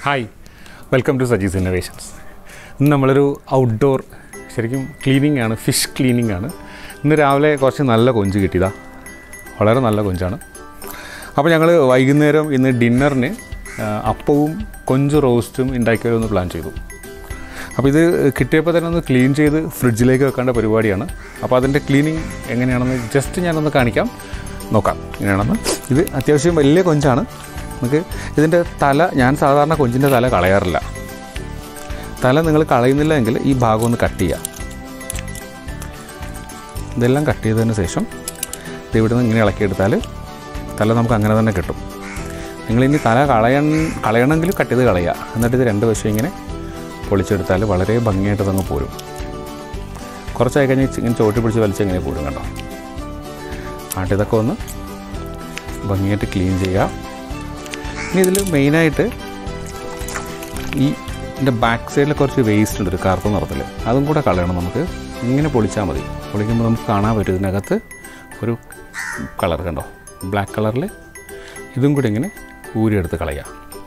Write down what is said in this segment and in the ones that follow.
hi welcome to Saji's innovations ഇന്ന് നമ്മളൊരു outdoor ശരിക്കും ക്ലീനിങ് ആണ് ഫിഷ് ക്ലീനിങ് ആണ് ഇന്ന് രാവിലെ കുറച്ച് നല്ല കൊഞ്ച് കിട്ടിയതാ വളരെ നല്ല കൊഞ്ചാണ് അപ്പോൾ ഞങ്ങൾ വൈകുന്നേരം ഇന്ന് ഡിന്നറിന് ആ, അപ്പവും കൊഞ്ച് റോസ്റ്റും ഉണ്ടാക്കിയൊന്ന് പ്ലാൻ ചെയ്തു അപ്പോൾ ഇത് കിട്ടിയപ്പോൾ തന്നെ ഒന്ന് ക്ലീൻ ചെയ്ത് ഫ്രിഡ്ജിലേക്ക് വെക്കേണ്ട പരിപാടിയാണ് അപ്പോൾ അതിൻ്റെ ക്ലീനിങ് എങ്ങനെയാണെന്ന് ജസ്റ്റ് ഞാനൊന്ന് കാണിക്കാം നോക്കാം എങ്ങനെയാണെന്ന് ഇത് അത്യാവശ്യം വലിയ കൊഞ്ചാണ് നമുക്ക് ഇതിൻ്റെ തല ഞാൻ സാധാരണ കൊഞ്ചിൻ്റെ തല കളയാറില്ല തല നിങ്ങൾ കളയുന്നില്ല എങ്കിൽ ഈ ഭാഗം ഒന്ന് കട്ട് ചെയ്യുക ഇതെല്ലാം കട്ട് ചെയ്തതിന് ശേഷം ഇത് ഇവിടെ നിന്ന് ഇങ്ങനെ ഇളക്കിയെടുത്താൽ തല നമുക്ക് അങ്ങനെ തന്നെ കിട്ടും നിങ്ങളിനി തല കളയൺ കളയണമെങ്കിൽ കട്ട് ചെയ്ത് കളയുക എന്നിട്ട് ഇത് രണ്ട് വശം ഇങ്ങനെ പൊളിച്ചെടുത്താൽ വളരെ ഭംഗിയായിട്ട് അതങ്ങ് പോരും കുറച്ചായി കഴിഞ്ഞ് ഇങ്ങനെ ചോട്ടി പിടിച്ച് വലിച്ച് ഇങ്ങനെ പോരും കേട്ടോ ആട്ട് ഇതൊക്കെ ഒന്ന് ഭംഗിയായിട്ട് ക്ലീൻ ചെയ്യുക ഇനി ഇതിൽ മെയിനായിട്ട് ഈ ഇതിൻ്റെ ബാക്ക് സൈഡിൽ കുറച്ച് വേസ്റ്റ് ഉണ്ട് ഒരു കറുത്ത നിറത്തിൽ അതും കൂടെ കളയണം നമുക്ക് ഇങ്ങനെ പൊളിച്ചാൽ മതി പൊളിക്കുമ്പോൾ നമുക്ക് കാണാൻ പറ്റും ഇതിനകത്ത് ഒരു കളർ കണ്ടോ ബ്ലാക്ക് കളറിൽ ഇതും കൂടി ഇങ്ങനെ ഊരിയെടുത്ത് കളയുക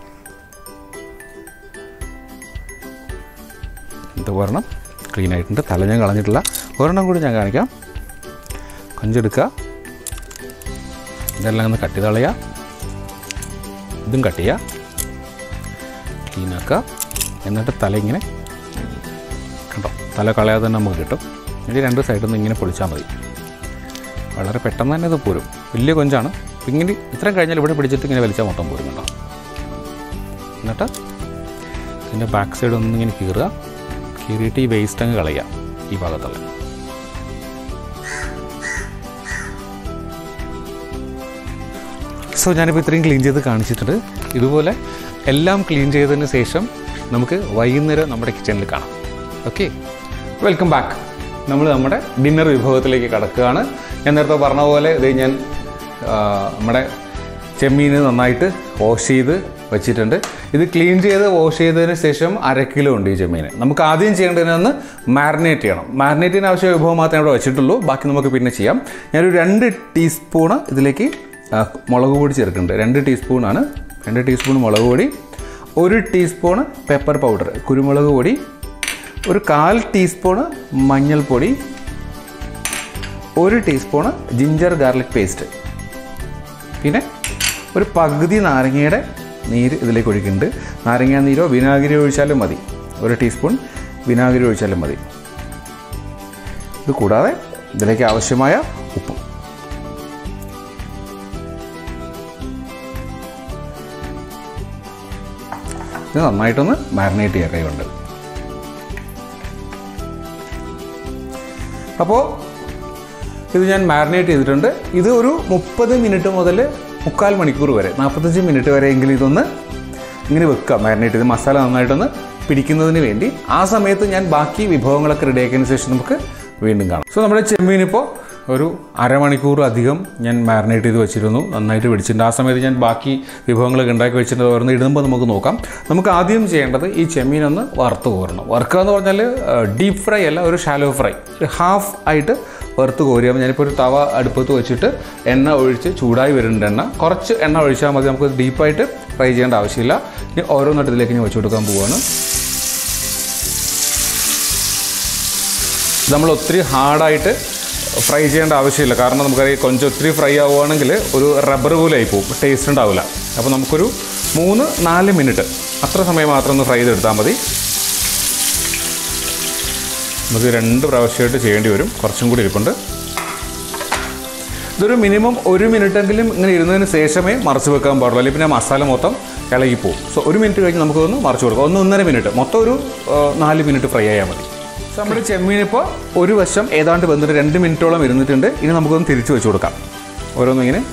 ഇത് ഒരെണ്ണം ക്ലീൻ ആയിട്ടുണ്ട് തല ഞാൻ കളഞ്ഞിട്ടില്ല ഒരെണ്ണം കൂടി ഞാൻ കാണിക്കാം കൊഞ്ചെടുക്കുക ഇതെല്ലാം ഒന്ന് കട്ട് ചെയ്ത് കളയുക ഇതും കട്ട് ചെയ്യുക ക്ലീനാക്കുക എന്നിട്ട് തല ഇങ്ങനെ കണ്ടോ തല കളയാതെ തന്നെ നമുക്ക് കിട്ടും എന്നിട്ട് രണ്ട് സൈഡിൽ നിന്ന് ഇങ്ങനെ പൊളിച്ചാൽ മതി വളരെ പെട്ടെന്ന് തന്നെ ഇത് പോരും വലിയ കൊഞ്ചാണ് ഇങ്ങനെ ഇത്രയും കഴിഞ്ഞാൽ ഇവിടെ പിടിച്ചിട്ട് ഇങ്ങനെ വലിച്ചാൽ മൊത്തം പോരും കണ്ടോ എന്നിട്ട് ഇതിൻ്റെ ബാക്ക് സൈഡ് ഒന്നും ഇങ്ങനെ കീറുക കീറിയിട്ട് ഈ വേസ്റ്റ് അങ്ങ് കളയുക ഈ ഭാഗത്തുള്ള സോ ഞാനിപ്പോൾ ഇത്രയും ക്ലീൻ ചെയ്ത് കാണിച്ചിട്ടുണ്ട് ഇതുപോലെ എല്ലാം ക്ലീൻ ചെയ്തതിന് ശേഷം നമുക്ക് വൈകുന്നേരം നമ്മുടെ കിച്ചണിൽ കാണാം ഓക്കെ വെൽക്കം ബാക്ക് നമ്മൾ നമ്മുടെ ഡിന്നർ വിഭവത്തിലേക്ക് കടക്കുകയാണ് ഞാൻ നേരത്തെ പറഞ്ഞ പോലെ ഇത് ഞാൻ ആ, നമ്മുടെ ചെമ്മീൻ നന്നായിട്ട് വാഷ് ചെയ്ത് വെച്ചിട്ടുണ്ട് ഇത് ക്ലീൻ ചെയ്ത് വാഷ് ചെയ്തതിന് ശേഷം അര കിലോ ഉണ്ട് ഈ ചെമ്മീൻ നമുക്ക് ആദ്യം ചെയ്യേണ്ടതിനൊന്ന് മാരിനേറ്റ് ചെയ്യണം മാരിനേറ്റിന് ആവശ്യ വിഭവം മാത്രമേ ഇവിടെ വെച്ചിട്ടുള്ളൂ ബാക്കി നമുക്ക് പിന്നെ ചെയ്യാം ഞാനൊരു രണ്ട് ടീസ്പൂണ് ഇതിലേക്ക് ആ, മുളക് പൊടി ചേർക്കുന്നുണ്ട് രണ്ട് ടീസ്പൂണാണ് രണ്ട് ടീസ്പൂൺ മുളക് പൊടി ഒരു ടീസ്പൂണ് പെപ്പർ പൗഡർ കുരുമുളക് പൊടി ഒരു കാൽ ടീസ്പൂണ് മഞ്ഞൾപ്പൊടി ഒരു ടീസ്പൂണ് ജിഞ്ചർ ഗാർലിക് പേസ്റ്റ് പിന്നെ ഒരു പകുതി നാരങ്ങയുടെ നീര് ഇതിലേക്ക് ഒഴിക്കുന്നുണ്ട് നാരങ്ങ നീരോ വിനാഗിരി ഒഴിച്ചാലും മതി ഒരു ടീസ്പൂൺ വിനാഗിരി ഒഴിച്ചാലും മതി ഇത് കൂടാതെ ഇതിലേക്ക് ആവശ്യമായ ഉപ്പും ഇത് നന്നായിട്ടൊന്ന് മാരിനേറ്റ് ചെയ്യുക കൈകൊണ്ട് അപ്പോൾ ഇത് ഞാൻ മാരിനേറ്റ് ചെയ്തിട്ടുണ്ട് ഇത് ഒരു മുപ്പത് മിനിറ്റ് മുതൽ മുക്കാൽ മണിക്കൂർ വരെ നാൽപ്പത്തഞ്ച് മിനിറ്റ് വരെ എങ്കിലും ഇതൊന്ന് ഇങ്ങനെ വെക്കുക മാരിനേറ്റ് ചെയ്ത് മസാല നന്നായിട്ടൊന്ന് പിടിക്കുന്നതിന് വേണ്ടി ആ സമയത്ത് ഞാൻ ബാക്കി വിഭവങ്ങളൊക്കെ റെഡിയാക്കിയതിന് ശേഷം നമുക്ക് വീണ്ടും കാണാം സോ നമ്മുടെ ചെമ്മീനിപ്പോൾ ഒരു അരമണിക്കൂർ അധികം ഞാൻ മാരിനേറ്റ് ചെയ്ത് വെച്ചിരുന്നു നന്നായിട്ട് പിടിച്ചിട്ടുണ്ട് ആ സമയത്ത് ഞാൻ ബാക്കി വിഭവങ്ങളൊക്കെ ഉണ്ടാക്കി വെച്ചിട്ടുണ്ട് ഓരോന്ന് ഇടുമ്പോൾ നമുക്ക് നോക്കാം നമുക്ക് ആദ്യം ചെയ്യേണ്ടത് ഈ ചെമ്മീനൊന്ന് വറുത്ത് കോരണം വറുക്കുക എന്ന് പറഞ്ഞാൽ ഡീപ്പ് ഫ്രൈ അല്ല ഒരു ഷാലോ ഫ്രൈ ഒരു ഹാഫ് ആയിട്ട് വറുത്ത് കോരിയാൽ ഞാനിപ്പോൾ ഒരു തവ അടുപ്പത്ത് വെച്ചിട്ട് എണ്ണ ഒഴിച്ച് ചൂടായി വരുന്നുണ്ട് എണ്ണ കുറച്ച് എണ്ണ ഒഴിച്ചാൽ മതി നമുക്ക് ഡീപ്പായിട്ട് ഫ്രൈ ചെയ്യേണ്ട ആവശ്യമില്ല ഇനി ഓരോന്നിട്ട് ഇതിലേക്ക് ഞാൻ വെച്ച് കൊടുക്കാൻ പോവുകയാണ് നമ്മൾ ഒത്തിരി ഹാർഡായിട്ട് ഫ്രൈ ചെയ്യേണ്ട ആവശ്യമില്ല കാരണം നമുക്കറിയാം കൊഞ്ച് ഒത്തിരി ഫ്രൈ ആവുകയാണെങ്കിൽ ഒരു റബ്ബർ പോലെയായി പോകും ടേസ്റ്റ് ഉണ്ടാവില്ല അപ്പോൾ നമുക്കൊരു മൂന്ന് നാല് മിനിറ്റ് അത്ര സമയം മാത്രം ഒന്ന് ഫ്രൈ ചെയ്തെടുത്താൽ മതി നമുക്ക് രണ്ട് പ്രാവശ്യമായിട്ട് ചെയ്യേണ്ടി വരും കുറച്ചും കൂടി ഇരിപ്പുണ്ട് ഇതൊരു മിനിമം ഒരു മിനിറ്റെങ്കിലും ഇങ്ങനെ ഇരുന്നതിന് ശേഷമേ മറച്ച് വെക്കാൻ പാടുള്ളൂ അല്ലെങ്കിൽ പിന്നെ മസാല മൊത്തം ഇളകി പോകും സോ ഒരു മിനിറ്റ് കഴിഞ്ഞ് നമുക്കൊന്ന് മറച്ച് കൊടുക്കാം ഒന്ന് ഒന്നര മിനിറ്റ് മൊത്തം ഒരു ആ, നാല് മിനിറ്റ് ഫ്രൈ ആയാൽ മതി സോ നമ്മുടെ ചെമ്മീനിപ്പോൾ ഒരു വശം ഏതാണ്ട് വന്നിട്ട് രണ്ട് മിനിറ്റോളം ഇരുന്നിട്ടുണ്ട് ഇനി നമുക്കൊന്ന് തിരിച്ചു വെച്ച് കൊടുക്കാം ഓരോന്നും ഇങ്ങനെ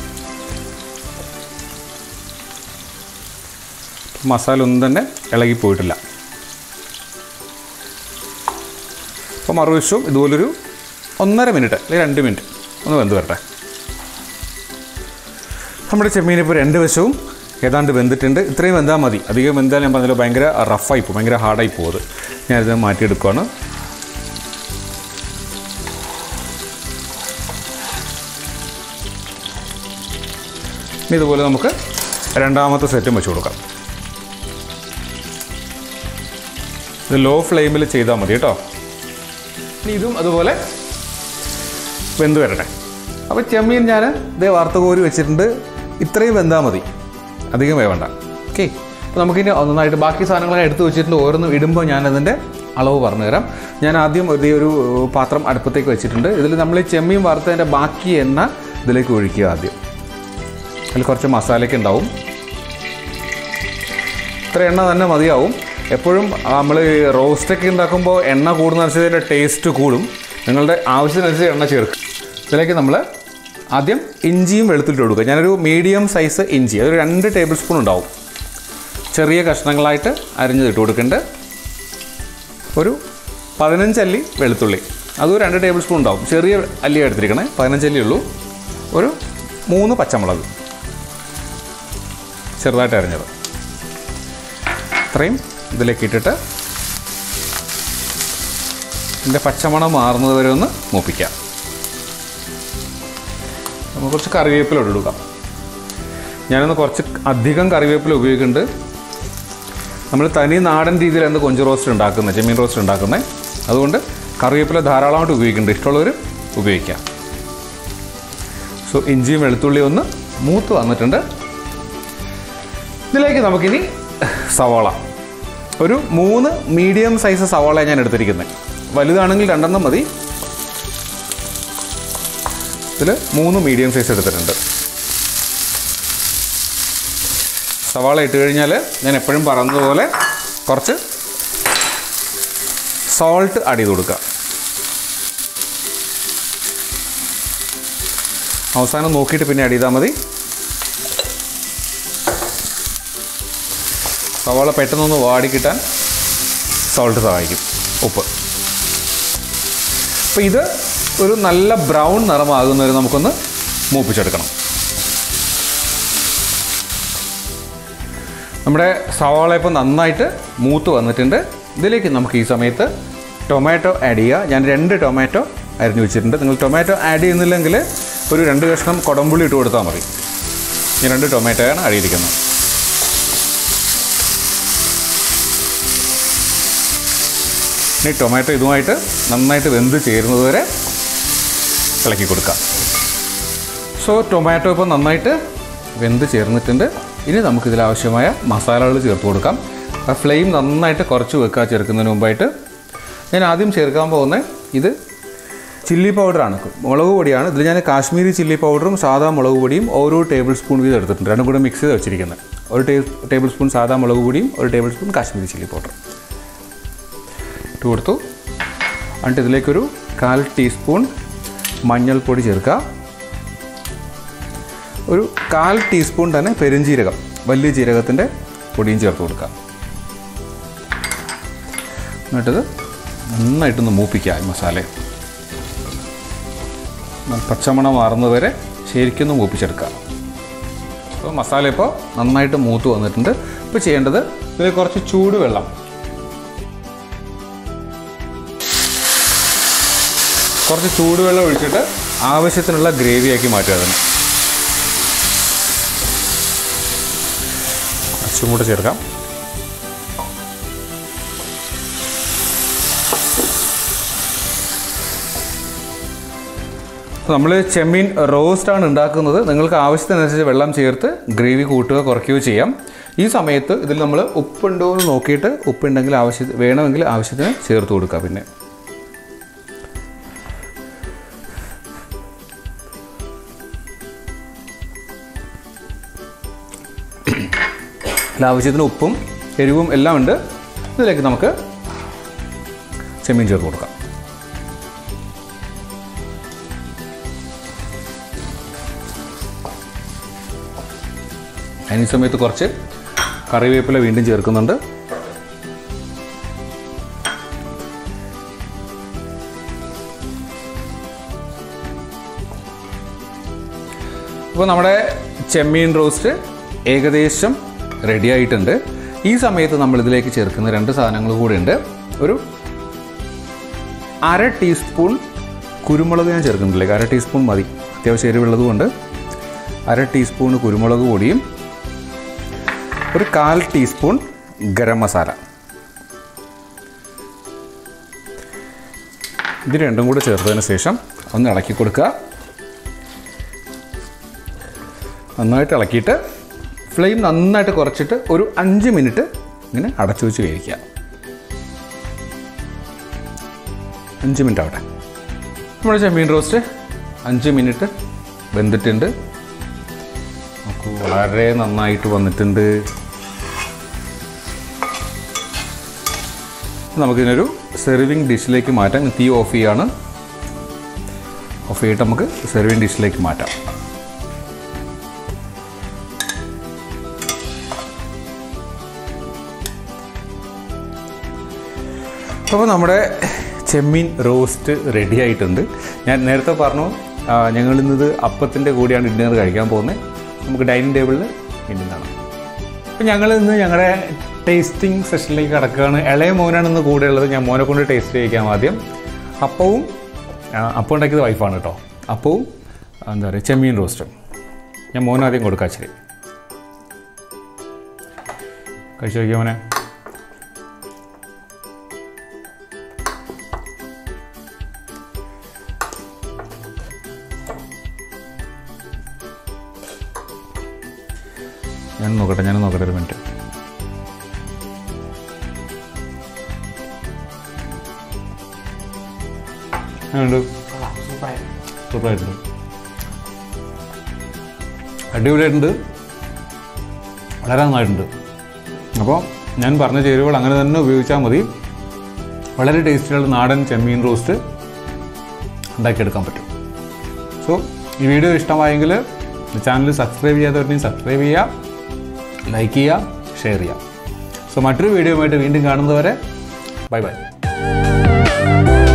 മസാല ഒന്നും തന്നെ ഇളകി പോയിട്ടില്ല അപ്പോൾ മറുവശവും ഇതുപോലൊരു ഒന്നര മിനിറ്റ് അല്ലെങ്കിൽ രണ്ട് മിനിറ്റ് ഒന്ന് വെന്ത് വരട്ടെ നമ്മുടെ ചെമ്മീൻ ഇപ്പോൾ രണ്ട് വശവും ഏതാണ്ട് വെന്തിട്ടുണ്ട് ഇത്രയും വെന്താൽ മതി അധികം വെന്താൽ ഞാൻ പറഞ്ഞല്ലോ ഭയങ്കര റഫായി പോകും ഭയങ്കര ഹാർഡായി പോകും അത് ഞാനിത് മാറ്റിയെടുക്കുകയാണ് ഇനി ഇതുപോലെ നമുക്ക് രണ്ടാമത്തെ സെറ്റും വെച്ച് കൊടുക്കാം ഇത് ലോ ഫ്ലെയിമിൽ ചെയ്താൽ മതി കേട്ടോ ഇനി ഇതും അതുപോലെ വെന്ത് വരട്ടെ അപ്പോൾ ചെമ്മീൻ ഞാൻ ഇതേ വാർത്ത കോരി വെച്ചിട്ടുണ്ട് ഇത്രയും വെന്താൽ മതി അധികം വേവണ്ട ഓക്കെ അപ്പോൾ നമുക്കിനി ഒന്നായിട്ട് ബാക്കി സാധനങ്ങളൊക്കെ എടുത്ത് വെച്ചിട്ടുണ്ട് ഓരോന്നും ഇടുമ്പോൾ ഞാനതിൻ്റെ അളവ് പറഞ്ഞു തരാം ഞാൻ ആദ്യം ഒരു ഒരു പാത്രം അടുപ്പത്തേക്ക് വെച്ചിട്ടുണ്ട് ഇതിൽ നമ്മൾ ഈ ചെമ്മീൻ വറുത്തതിൻ്റെ ബാക്കി എണ്ണ ഇതിലേക്ക് ഒഴിക്കുക ആദ്യം അതിൽ കുറച്ച് മസാലയൊക്കെ ഉണ്ടാവും ഇത്ര എണ്ണ തന്നെ മതിയാവും എപ്പോഴും നമ്മൾ റോസ്റ്റൊക്കെ ഉണ്ടാക്കുമ്പോൾ എണ്ണ കൂടുന്നതനുസരിച്ച് ടേസ്റ്റ് കൂടും നിങ്ങളുടെ ആവശ്യത്തിനനുസരിച്ച് എണ്ണ ചേർക്കും ഇതിലേക്ക് നമ്മൾ ആദ്യം ഇഞ്ചിയും വെളുത്തുള്ളി കൊടുക്കുക ഞാനൊരു മീഡിയം സൈസ് ഇഞ്ചി അതൊരു രണ്ട് ടേബിൾ സ്പൂൺ ഉണ്ടാവും ചെറിയ കഷ്ണങ്ങളായിട്ട് അരിഞ്ഞത് ഇട്ട് കൊടുക്കുന്നുണ്ട് ഒരു പതിനഞ്ചല്ലി വെളുത്തുള്ളി അതും രണ്ട് ടേബിൾ സ്പൂൺ ഉണ്ടാവും ചെറിയ അല്ലി എടുത്തിരിക്കണേ പതിനഞ്ചല്ലി ഉള്ളൂ ഒരു മൂന്ന് പച്ചമുളക് ചെറുതായിട്ട് അരിഞ്ഞത് ഇത്രയും ഇതിലേക്ക് ഇട്ടിട്ട് ഇതിൻ്റെ പച്ചമണം മാറുന്നത് വരെ ഒന്ന് മൂപ്പിക്കാം നമുക്ക് കുറച്ച് കറിവേപ്പില ഇടുക ഞാനൊന്ന് കുറച്ച് അധികം കറിവേപ്പില ഉപയോഗിക്കുന്നുണ്ട് നമ്മൾ തനി നാടൻ രീതിയിലാണ് കൊഞ്ച് റോസ്റ്റ് ഉണ്ടാക്കുന്നത് ചെമ്മീൻ റോസ്റ്റ് ഉണ്ടാക്കുന്നത് അതുകൊണ്ട് കറിവേപ്പില ധാരാളമായിട്ട് ഉപയോഗിക്കുന്നുണ്ട് ഇഷ്ടമുള്ളവർ ഉപയോഗിക്കാം സോ ഇഞ്ചിയും വെളുത്തുള്ളിയും ഒന്ന് മൂത്ത് വന്നിട്ടുണ്ട് ഇതിലേക്ക് നമുക്കിനി സവാള ഒരു മൂന്ന് മീഡിയം സൈസ് സവാള ഞാൻ എടുത്തിരിക്കുന്നത് വലുതാണെങ്കിൽ രണ്ടെണ്ണം മതി ഇതിൽ മൂന്ന് മീഡിയം സൈസ് എടുത്തിട്ടുണ്ട് സവാള ഇട്ട് കഴിഞ്ഞാൽ ഞാൻ എപ്പോഴും പറഞ്ഞതുപോലെ കുറച്ച് സോൾട്ട് ആഡ് ചെയ്ത് കൊടുക്കുക അവസാനം നോക്കിയിട്ട് പിന്നെ ആഡ് ചെയ്താൽ മതി സവാള പെട്ടെന്നൊന്ന് വാടിക്കിട്ടാൻ സോൾട്ട് സഹായിക്കും ഉപ്പ് അപ്പോൾ ഇത് ഒരു നല്ല ബ്രൗൺ നിറമാകുന്നവരെ നമുക്കൊന്ന് മൂപ്പിച്ചെടുക്കണം നമ്മുടെ സവാള ഇപ്പോൾ നന്നായിട്ട് മൂത്ത് വന്നിട്ടുണ്ട് ഇതിലേക്ക് നമുക്ക് ഈ സമയത്ത് ടൊമാറ്റോ ആഡ് ചെയ്യുക ഞാൻ രണ്ട് ടൊമാറ്റോ അരിഞ്ഞു വെച്ചിട്ടുണ്ട് നിങ്ങൾ ടൊമാറ്റോ ആഡ് ചെയ്യുന്നില്ലെങ്കിൽ ഒരു രണ്ട് കഷ്ണം കുടംപുളി ഇട്ട് കൊടുത്താൽ മതി ഞാൻ രണ്ട് ടൊമാറ്റോയാണ് ആഡ് ചെയ്തിരിക്കുന്നത് ഇനി ടൊമാറ്റോ ഇതുമായിട്ട് നന്നായിട്ട് വെന്ത് ചേരുന്നത് വരെ ഇളക്കി കൊടുക്കാം സോ ടൊമാറ്റോ ഇപ്പോൾ നന്നായിട്ട് വെന്ത് ചേർന്നിട്ടുണ്ട് ഇനി നമുക്കിതിൽ ആവശ്യമായ മസാലകൾ ചേർത്ത് കൊടുക്കാം ആ ഫ്ലെയിം നന്നായിട്ട് കുറച്ച് വെക്കുക ചേർക്കുന്നതിന് മുമ്പായിട്ട് ഞാൻ ആദ്യം ചേർക്കാൻ പോകുന്നത് ഇത് ചില്ലി പൗഡറാണ് മുളക് പൊടിയാണ് ഇതിൽ ഞാൻ കാശ്മീരി ചില്ലി പൗഡറും സാധാ മുളക് പൊടിയും ഓരോ ടേബിൾ സ്പൂൺ വീതം എടുത്തിട്ടുണ്ട് രണ്ടും കൂടെ മിക്സ് ചെയ്ത് വെച്ചിരിക്കുന്നത് ഒരു ടേ ടേബിൾ സ്പൂൺ സാധാ മുളക് പൊടിയും ഒരു tablespoon Kashmiri chilli powder ഇട്ട് കൊടുത്തു എന്നിട്ട് ഇതിലേക്കൊരു കാൽ ടീസ്പൂൺ മഞ്ഞൾപ്പൊടി ചേർക്കുക ഒരു കാൽ ടീസ്പൂൺ തന്നെ പെരുംജീരകം വലിയ ജീരകത്തിൻ്റെ പൊടിയും ചേർത്ത് കൊടുക്കുക എന്നിട്ടത് നന്നായിട്ടൊന്ന് മൂപ്പിക്കുക ഈ മസാല പച്ചമണം മാറുന്നത് വരെ ശരിക്കൊന്ന് മൂപ്പിച്ചെടുക്കുക അപ്പോൾ മസാല ഇപ്പോൾ നന്നായിട്ട് മൂത്ത് വന്നിട്ടുണ്ട് ഇപ്പോൾ ചെയ്യേണ്ടത് ഇതിൽ കുറച്ച് ചൂടുവെള്ളം കുറച്ച് ചൂടുവെള്ളം ഒഴിച്ചിട്ട് ആവശ്യത്തിനുള്ള ഗ്രേവിയാക്കി മാറ്റുക അതിന് അച്ചും കൂടെ ചേർക്കാം നമ്മൾ ചെമ്മീൻ റോസ്റ്റാണ് ഉണ്ടാക്കുന്നത് നിങ്ങൾക്ക് ആവശ്യത്തിനനുസരിച്ച് വെള്ളം ചേർത്ത് ഗ്രേവി കൂട്ടുക കുറയ്ക്കുകയോ ചെയ്യാം ഈ സമയത്ത് ഇതിൽ നമ്മൾ ഉപ്പുണ്ടോ എന്ന് നോക്കിയിട്ട് ഉപ്പുണ്ടെങ്കിൽ ആവശ്യ വേണമെങ്കിൽ ആവശ്യത്തിന് ചേർത്ത് കൊടുക്കുക പിന്നെ അതിൽ ആവശ്യത്തിന് ഉപ്പും എരിവും എല്ലാം ഉണ്ട് ഇതിലേക്ക് നമുക്ക് ചെമ്മീൻ ചേർത്ത് കൊടുക്കാം അതിന് സമയത്ത് കുറച്ച് കറിവേപ്പില വീണ്ടും ചേർക്കുന്നുണ്ട് അപ്പോൾ നമ്മുടെ ചെമ്മീൻ റോസ്റ്റ് ഏകദേശം റെഡി ആയിട്ടുണ്ട് ഈ സമയത്ത് നമ്മൾ ഇതിലേക്ക് ചേർക്കുന്ന രണ്ട് സാധനങ്ങൾ കൂടെ ഉണ്ട് ഒരു അര ടീസ്പൂൺ കുരുമുളക് ഞാൻ ചേർക്കുന്നില്ല അര ടീസ്പൂൺ മതി അത്യാവശ്യം എരിവുള്ളത് കൊണ്ട് അര ടീസ്പൂൺ കുരുമുളക് പൊടിയും ഒരു കാൽ ടീസ്പൂൺ ഗരം മസാല ഇത് രണ്ടും കൂടെ ചേർത്തതിന് ശേഷം ഒന്ന് ഇളക്കി കൊടുക്കുക നന്നായിട്ട് ഇളക്കിയിട്ട് ഫ്ലെയിം നന്നായിട്ട് കുറച്ചിട്ട് ഒരു അഞ്ച് മിനിറ്റ് ഇങ്ങനെ അടച്ചു വെച്ച് കഴിക്കുക അഞ്ച് മിനിറ്റ് ആവട്ടെ നമ്മുടെ ചെമ്മീൻ റോസ്റ്റ് അഞ്ച് മിനിറ്റ് വെന്തിട്ടുണ്ട് നമുക്ക് വളരെ നന്നായിട്ട് വന്നിട്ടുണ്ട് നമുക്കിതിനൊരു സെർവിങ് ഡിഷിലേക്ക് മാറ്റാം തീ ഓഫ് ചെയ്യാണ് ഓഫ് ചെയ്തിട്ട് നമുക്ക് സെർവിങ് ഡിഷിലേക്ക് മാറ്റാം അപ്പോൾ നമ്മുടെ ചെമ്മീൻ റോസ്റ്റ് റെഡി ആയിട്ടുണ്ട് ഞാൻ നേരത്തെ പറഞ്ഞു ആ, ഞങ്ങൾ ഇന്നത് അപ്പത്തിൻ്റെ കൂടെയാണ് ഡിന്നർ കഴിക്കാൻ പോകുന്നത് നമുക്ക് ഡൈനിങ് ടേബിളിൽ വീണ്ടും കാണാം അപ്പോൾ ഞങ്ങൾ ഇന്ന് ഞങ്ങളുടെ ടേസ്റ്റിംഗ് സെഷനിലേക്ക് കിടക്കുകയാണ് ഇളയ മോനാണ് ഇന്ന് കൂടെ ഉള്ളത് ഞാൻ മോനെ കൊണ്ട് ടേസ്റ്റ് ചെയ്യിക്കാം ആദ്യം അപ്പവും ആ, അപ്പം ഉണ്ടാക്കിയത് വൈഫാണ് കേട്ടോ അപ്പവും ആ, എന്താ പറയുക ചെമ്മീൻ റോസ്റ്റും ഞാൻ മോനും ആദ്യം കൊടുക്കാം ശരി കഴിച്ചു നോക്കിയാൽ മോനെ ഞാൻ നോക്കട്ടെ ഞാൻ നോക്കട്ടെ ഒരു മിനിറ്റ് ഉണ്ട് സൂപ്പറായിട്ടുണ്ട് അടിപൊളിയായിട്ടുണ്ട് വളരെ നന്നായിട്ടുണ്ട് അപ്പോൾ ഞാൻ പറഞ്ഞ ചേരുവകൾ അങ്ങനെ തന്നെ ഉപയോഗിച്ചാൽ മതി വളരെ ടേസ്റ്റിയുള്ള നാടൻ ചെമ്മീൻ റോസ്റ്റ് ഉണ്ടാക്കിയെടുക്കാൻ പറ്റും സോ ഈ വീഡിയോ ഇഷ്ടമായെങ്കിൽ ചാനൽ സബ്സ്ക്രൈബ് ചെയ്യാത്തവരുടെയും സബ്സ്ക്രൈബ് ചെയ്യുക ലൈക്ക് ചെയ്യുക ഷെയർ ചെയ്യുക സോ മറ്റൊരു വീഡിയോ ആയിട്ട് വീണ്ടും കാണുന്നവരെ ബൈ ബൈ